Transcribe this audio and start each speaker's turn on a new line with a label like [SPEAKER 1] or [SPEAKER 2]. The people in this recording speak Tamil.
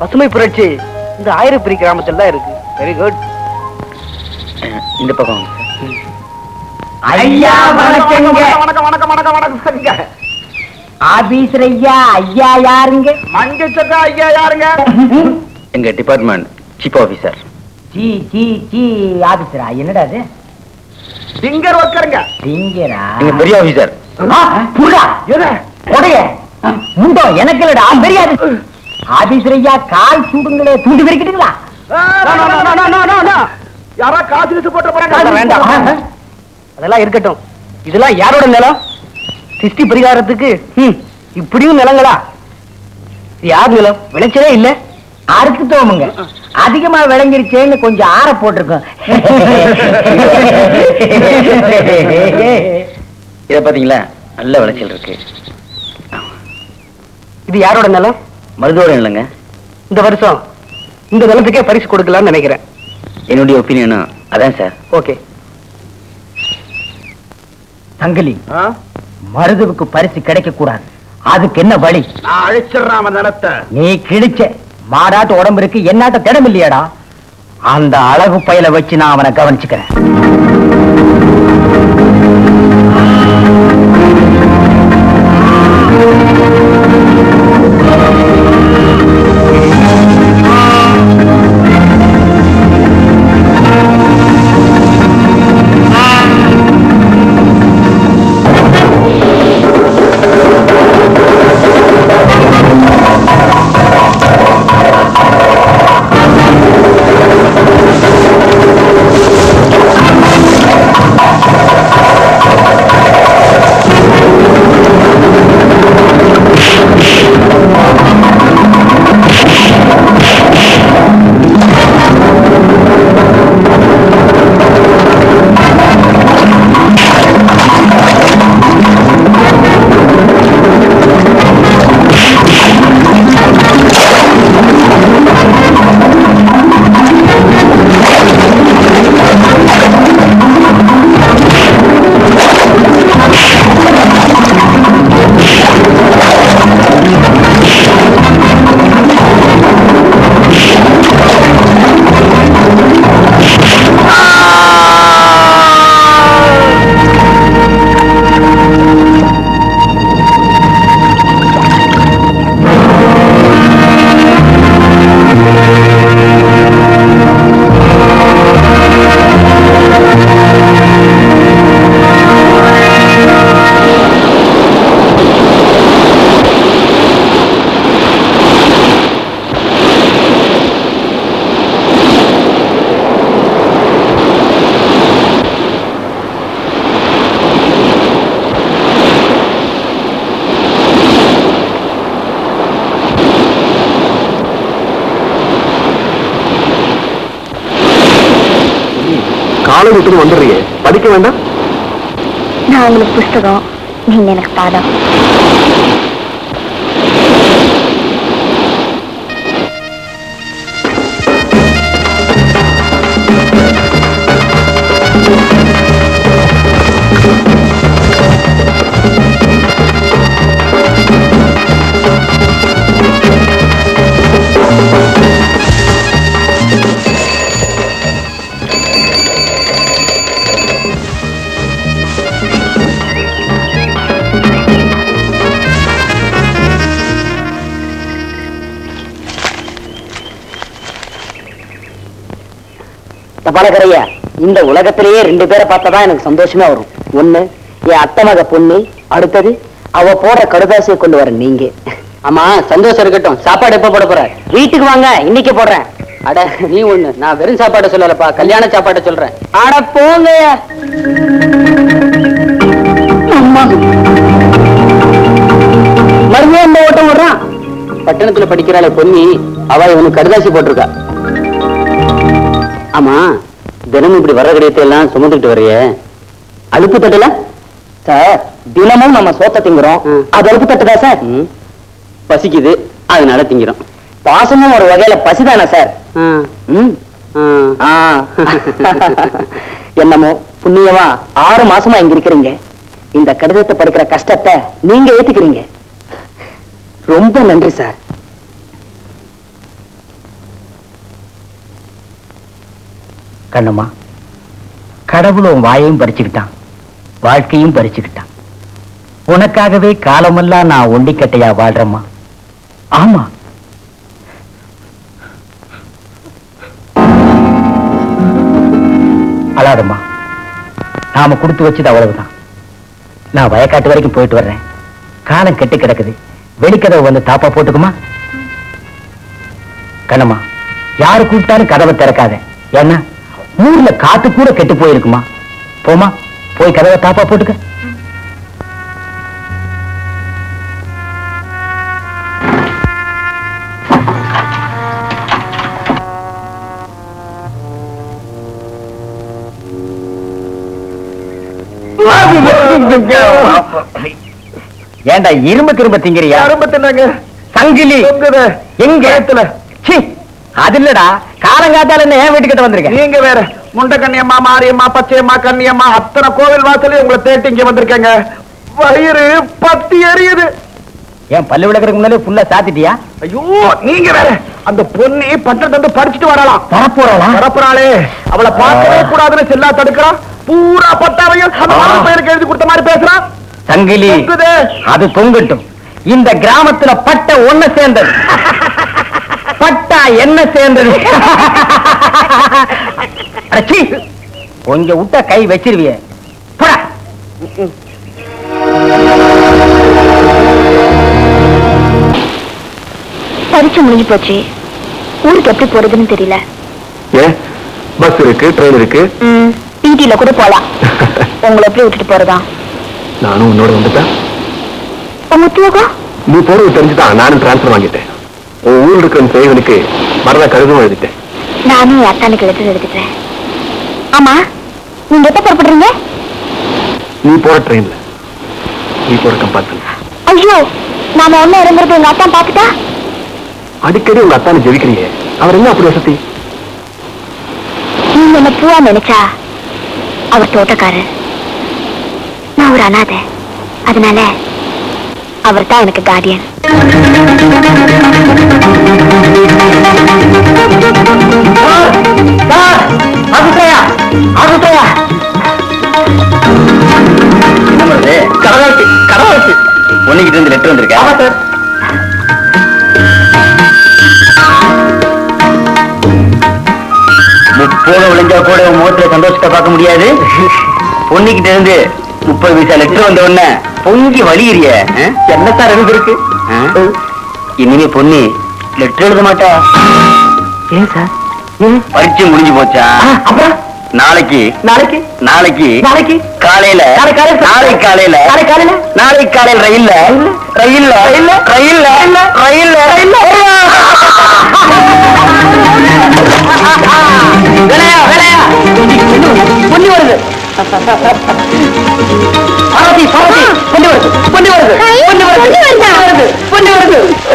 [SPEAKER 1] பசுமை புரட்சி இந்த ஆயிரப்பிரி கிராமத்துல தான் இருக்கு வெரி குட்
[SPEAKER 2] இந்த பக்கம்
[SPEAKER 3] ஐயா வணக்கங்க
[SPEAKER 4] வணக்கம் வணக்கம் வணக்கம் வணக்கம்
[SPEAKER 3] ஆபீசர் ஐயா ஐயா யாருங்க
[SPEAKER 4] மஞ்சச்சக்கா ஐயா யாருங்க
[SPEAKER 2] எங்க department chief officer
[SPEAKER 3] C C C ஆபீசரா என்னடா அது
[SPEAKER 4] சிங்கர் ஒர்க்கருங்க
[SPEAKER 3] திங்கரா
[SPEAKER 2] எங்க பெரிய ஆபீசர்
[SPEAKER 3] புடா உடைய முண்டோ எனக்கு இல்லடா தெரியாது ஆபீசர் ஐயா கால் சூடுங்களே தூண்டி விரிக்கிட்டுங்களா
[SPEAKER 4] யாரா காசு இழுத்து போட்டு போறாங்க
[SPEAKER 1] வேண்டாம் அதெல்லாம் இருக்கட்டும் இதெல்லாம் யாரோட நிலம் சிருஷ்டி பரிகாரத்துக்கு ம், இப்படியும் நிலங்களா இது யார் நிலம் விளைச்சலே இல்ல
[SPEAKER 3] அறுத்து தோமுங்க அதிகமா விளங்கிருச்சேன்னு கொஞ்சம் ஆற போட்டிருக்கோம்
[SPEAKER 2] இத பாத்தீங்களா நல்ல விளைச்சல் இருக்கு
[SPEAKER 1] இது யாரோட நிலம்
[SPEAKER 2] மருதோட இல்லைங்க
[SPEAKER 1] இந்த வருஷம் இந்த நிலத்துக்கே பரிசு கொடுக்கலாம்னு நினைக்கிறேன்
[SPEAKER 2] என்னுடைய ஒப்பீனியனும் அதான் சார்
[SPEAKER 1] ஓகே
[SPEAKER 3] சங்கிலி மருதுவுக்கு பரிசு கிடைக்க கூடாது அதுக்கு என்ன வழி
[SPEAKER 4] நான் அழிச்சிடுறேன் அவன் நிலத்தை
[SPEAKER 3] நீ கிழிச்ச மாடாட்டு உடம்பு இருக்கு என்னாட்ட திடம் இல்லையாடா அந்த அழகு பயல வச்சு நான் அவனை கவனிச்சுக்கிறேன்
[SPEAKER 4] காலை விட்டு வந்துடுறீங்க படிக்க வேண்டாம்
[SPEAKER 5] நான் உங்களுக்கு புஸ்தகம் நீங்க எனக்கு பாடம்
[SPEAKER 3] பலகரையா இந்த உலகத்திலேயே ரெண்டு பேரை பார்த்தாதான் எனக்கு சந்தோஷமே வரும் ஒண்ணு என் அத்தை மக பொண்ணு அடுத்தது அவ போடுற கடுதாசியை கொண்டு வர நீங்க ஆமா சந்தோஷம் இருக்கட்டும் சாப்பாடு எப்ப போட போற வீட்டுக்கு வாங்க இன்னைக்கு போடுறேன் அட நீ ஒண்ணு நான் வெறும் சாப்பாடு சொல்லலப்பா கல்யாண சாப்பாடு சொல்றேன் அட போங்க மறுபடியும் இந்த ஓட்டம் விடுறான் பட்டணத்துல படிக்கிறாளே பொன்னி அவ இவனுக்கு கடுதாசி போட்டிருக்கா ஆமா தினமும் இப்படி வர கிடையத்தை எல்லாம் சுமந்துட்டு வரைய அழுப்பு தட்டுல சார் தினமும் நம்ம சோத்த திங்குறோம் அது அழுப்பு தட்டுதா சார் பசிக்குது அதனால திங்கிறோம் பாசமும் ஒரு வகையில பசிதானே சார் ம். ஆ. என்னமோ புண்ணியமா ஆறு மாசமா இங்க இருக்கிறீங்க இந்த கடிதத்தை படிக்கிற கஷ்டத்தை நீங்க ஏத்துக்கிறீங்க ரொம்ப நன்றி சார்
[SPEAKER 1] கண்ணம்மா கடவுளும் வாயையும் பறிச்சுக்கிட்டான் வாழ்க்கையும் பறிச்சுக்கிட்டான் உனக்காகவே காலமெல்லாம் நான் ஒண்டிக்கட்டையா வாழ்றேம்மா ஆமா அழாதம்மா நாம கொடுத்து வச்சது அவ்வளவுதான் நான் வயக்காட்டு வரைக்கும் போயிட்டு வர்றேன் காலம் கெட்டு கிடக்குது வெளிக்கதவை வந்து தாப்பா போட்டுக்குமா கண்ணம்மா யாரு கூப்பிட்டாலும் கதவை திறக்காத ஏன்னா ஊர்ல காத்து கூட கெட்டு போயிருக்குமா போமா போய் கதவை தாப்பா போட்டுக்க ஏண்டா இரும்பு திரும்ப திங்கிறியா
[SPEAKER 4] அரும்ப தின்னாங்க
[SPEAKER 1] சங்கிலி
[SPEAKER 4] தொங்குது
[SPEAKER 1] எங்க
[SPEAKER 4] கழுத்துல.
[SPEAKER 1] சீ, அது இல்லடா காலங்காத்தால என்ன ஏன் வீட்டுக்கிட்ட வந்திருக்க
[SPEAKER 4] நீங்க வேற முண்ட கன்னியம்மா மாரியம்மா பச்சையம்மா கன்னியம்மா அத்தனை கோவில் வாசலே உங்களை தேடி இங்க வந்திருக்கேங்க வயிறு பத்தி எரியுது
[SPEAKER 1] ஏன் பல்லு விளக்குறதுக்கு முன்னாலே ஃபுல்லா சாத்திட்டியா
[SPEAKER 4] ஐயோ நீங்க வேற அந்த பொண்ணு பட்டத்தை வந்து படிச்சுட்டு வரலாம்
[SPEAKER 1] பரப்போறா
[SPEAKER 4] பரப்புறாளே அவளை பார்க்கவே கூடாதுன்னு செல்லா தடுக்கிறான் பூரா பட்டாவையும் அந்த
[SPEAKER 1] ஆ.
[SPEAKER 4] மாமன் பையனுக்கு எழுதி கொடுத்த மாதிரி பேசுறான்
[SPEAKER 1] சங்கிலி
[SPEAKER 4] தொங்குதே.
[SPEAKER 1] அது தொங்கட்டும் இந்த கிராமத்துல பட்ட ஒண்ணு சேர்ந்தது பட்டா என்ன சேர்ந்தது அட, சீ. கொஞ்சம் விட்ட கை வச்சிருவிய போடா.
[SPEAKER 5] பரிச்சு முடிஞ்சு போச்சு ஊருக்கு எப்படி போறதுன்னு தெரியல
[SPEAKER 4] ஏன் பஸ் இருக்கு ட்ரெயின் இருக்கு
[SPEAKER 5] ம் பிடில கூட போலாம் உங்களை எப்படி விட்டுட்டு போறதா
[SPEAKER 4] நானும் உன்னோட வந்துட்டேன்
[SPEAKER 5] உங்க உத்தியோகம்
[SPEAKER 4] நீ போறது தெரிஞ்சுதான் நானும் டிரான்ஸ்பர் வாங்கிட்டேன் உன் ஊர் இருக்கிற செய்வனுக்கு மரண கருதும் எழுதிட்டேன்
[SPEAKER 5] நானும் என் அத்தானுக்கு லெட்டர் எடுத்துட்டேன் ஆமா நீங்க எப்ப புறப்படுறீங்க
[SPEAKER 4] நீ போற ட்ரெயின்ல நீ போற கம்பார்ட்மெண்ட்
[SPEAKER 5] ஐயோ நாம ஒண்ணு இறங்குறது எங்க அத்தான் பாத்துட்டா
[SPEAKER 4] அடிக்கடி உங்க அத்தானை ஜெபிக்கிறீங்க அவர் என்ன அப்படி வசதி
[SPEAKER 5] நீங்க என்ன பூவா நினைச்சா அவர் தோட்டக்காரர் நான் ஒரு அனாதை அதனால அவர் தான் எனக்கு கார்டியன்
[SPEAKER 1] சார், ஆகுதையா, ஆகுதையா.
[SPEAKER 2] என்ன பண்ணுது
[SPEAKER 1] கடவுளுக்கு, கடவுளுக்கு.
[SPEAKER 2] பொண்ணுகிட்ட இருந்து லெட்டர் வந்திருக்கா
[SPEAKER 1] ஆமா சார்.
[SPEAKER 2] முப்போகம் விளைஞ்சா கூட உன் முகத்துல சந்தோஷத்தை பார்க்க முடியாது பொண்ணுகிட்ட இருந்து முப்பது பைசா லெட்டர் வந்த உடனே பொங்கி வலிகிறிய
[SPEAKER 1] என்ன சார் எழுதிருக்கு
[SPEAKER 2] இனிமே பொண்ணு லெட்டர் எழுத மாட்டா
[SPEAKER 1] ஏன் சார்
[SPEAKER 2] பரீட்சை முடிஞ்சு போச்சா
[SPEAKER 1] ஆ, அப்புறம்
[SPEAKER 2] நாளைக்கு
[SPEAKER 1] நாளைக்கு
[SPEAKER 2] நாளைக்கு
[SPEAKER 1] நாளைக்கு
[SPEAKER 2] காலையில
[SPEAKER 1] நாளை காலையில
[SPEAKER 2] நாளைக்கு காலையில
[SPEAKER 1] நாளைக்கு காலையில
[SPEAKER 2] நாளைக்கு காலையில ரயில்ல ரயில்ல ரயில்ல ரயில்ல ரயில்ல
[SPEAKER 1] வேலையா வேலையா பொண்ணு வருது பார்வதி பார்வதி பொண்ணு வருது பொண்ணு வருது பொண்ணு வருது பொண்ணு வருது பொண்ணு வருது